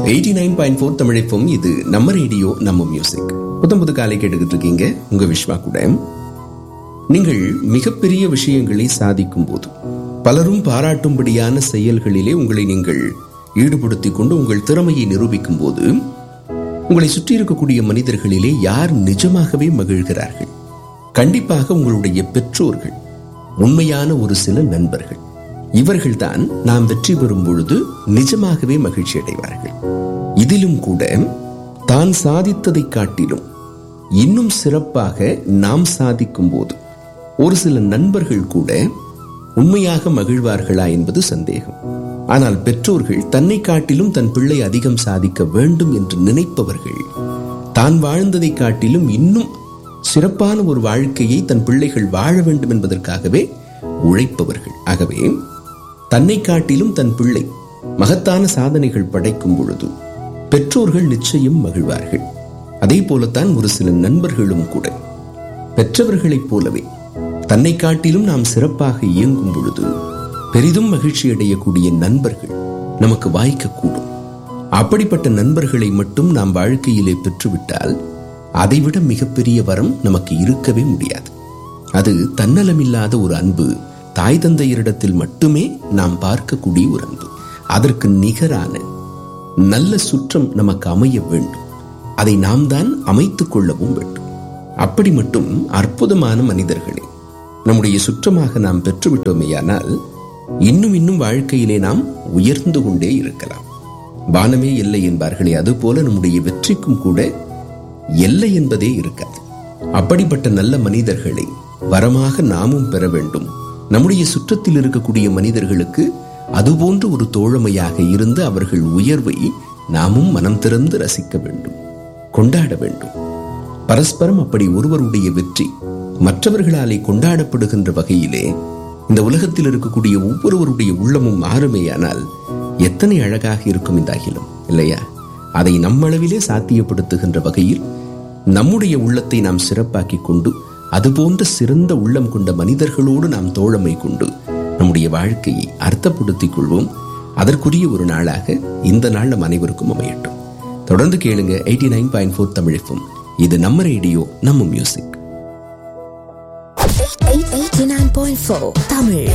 eighty nine point four தமிழைப்போம் இது நம்ம ரேடியோ நம்ம மியூசிக் புத்தம் புது காலை கேட்டுக்கிட்டு இருக்கீங்க உங்க விஸ்வா கூட நீங்கள் மிகப்பெரிய விஷயங்களை சாதிக்கும் போது பலரும் பாராட்டும்படியான செயல்களிலே உங்களை நீங்கள் ஈடுபடுத்திக் கொண்டு உங்கள் திறமையை நிரூபிக்கும் போது உங்களை சுற்றி இருக்கக்கூடிய மனிதர்களிலே யார் நிஜமாகவே மகிழ்கிறார்கள் கண்டிப்பாக உங்களுடைய பெற்றோர்கள் உண்மையான ஒரு சில நண்பர்கள் இவர்கள்தான் நாம் வெற்றி பெறும் பொழுது நிஜமாகவே மகிழ்ச்சி அடைவார்கள் இதிலும் கூட தான் சாதித்ததை காட்டிலும் இன்னும் சிறப்பாக நாம் சாதிக்கும் போது ஒரு சில நண்பர்கள் கூட உண்மையாக மகிழ்வார்களா என்பது சந்தேகம் ஆனால் பெற்றோர்கள் தன்னை காட்டிலும் தன் பிள்ளை அதிகம் சாதிக்க வேண்டும் என்று நினைப்பவர்கள் தான் வாழ்ந்ததை காட்டிலும் இன்னும் சிறப்பான ஒரு வாழ்க்கையை தன் பிள்ளைகள் வாழ வேண்டும் என்பதற்காகவே உழைப்பவர்கள் ஆகவே தன்னை காட்டிலும் தன் பிள்ளை மகத்தான சாதனைகள் படைக்கும் பொழுது பெற்றோர்கள் நிச்சயம் மகிழ்வார்கள் அதே போலத்தான் ஒரு சில நண்பர்களும் கூட பெற்றவர்களைப் போலவே தன்னை காட்டிலும் நாம் சிறப்பாக இயங்கும் பொழுது பெரிதும் மகிழ்ச்சி அடையக்கூடிய நண்பர்கள் நமக்கு வாய்க்கக்கூடும் அப்படிப்பட்ட நண்பர்களை மட்டும் நாம் வாழ்க்கையிலே பெற்றுவிட்டால் அதைவிட மிகப்பெரிய வரம் நமக்கு இருக்கவே முடியாது அது தன்னலமில்லாத ஒரு அன்பு தாய் தந்தையரிடத்தில் மட்டுமே நாம் பார்க்கக்கூடிய ஒரு அன்பு அதற்கு நிகரான நல்ல சுற்றம் நமக்கு அமைய வேண்டும் அதை நாம் தான் அமைத்துக் கொள்ளவும் வேண்டும் அப்படி மட்டும் அற்புதமான மனிதர்களே நம்முடைய சுற்றமாக நாம் பெற்றுவிட்டோமேயானால் இன்னும் இன்னும் வாழ்க்கையிலே நாம் உயர்ந்து கொண்டே இருக்கலாம் வானமே இல்லை என்பார்களே அதுபோல நம்முடைய வெற்றிக்கும் கூட எல்லை என்பதே இருக்காது அப்படிப்பட்ட நல்ல மனிதர்களை வரமாக நாமும் பெற வேண்டும் நம்முடைய சுற்றத்தில் இருக்கக்கூடிய மனிதர்களுக்கு அதுபோன்ற ஒரு தோழமையாக இருந்து அவர்கள் உயர்வை நாமும் மனம் திறந்து ரசிக்க வேண்டும் கொண்டாட வேண்டும் பரஸ்பரம் அப்படி ஒருவருடைய வெற்றி மற்றவர்களாலே கொண்டாடப்படுகின்ற வகையிலே இந்த உலகத்தில் இருக்கக்கூடிய ஒவ்வொருவருடைய உள்ளமும் மாறுமேயானால் எத்தனை அழகாக இருக்கும் இந்த அகிலம் இல்லையா அதை நம்மளவிலே சாத்தியப்படுத்துகின்ற வகையில் நம்முடைய உள்ளத்தை நாம் சிறப்பாக்கிக் கொண்டு அதுபோன்ற சிறந்த உள்ளம் கொண்ட மனிதர்களோடு நாம் தோழமை கொண்டு நம்முடைய வாழ்க்கையை அர்த்தப்படுத்திக் கொள்வோம் அதற்குரிய ஒரு நாளாக இந்த நாள் நம் அனைவருக்கும் அமையட்டும் தொடர்ந்து கேளுங்க எயிட்டி நைன் பாயிண்ட் ஃபோர் தமிழிப்பும் இது நம்ம ரேடியோ நம்ம மியூசிக் 89.4 தமிழ்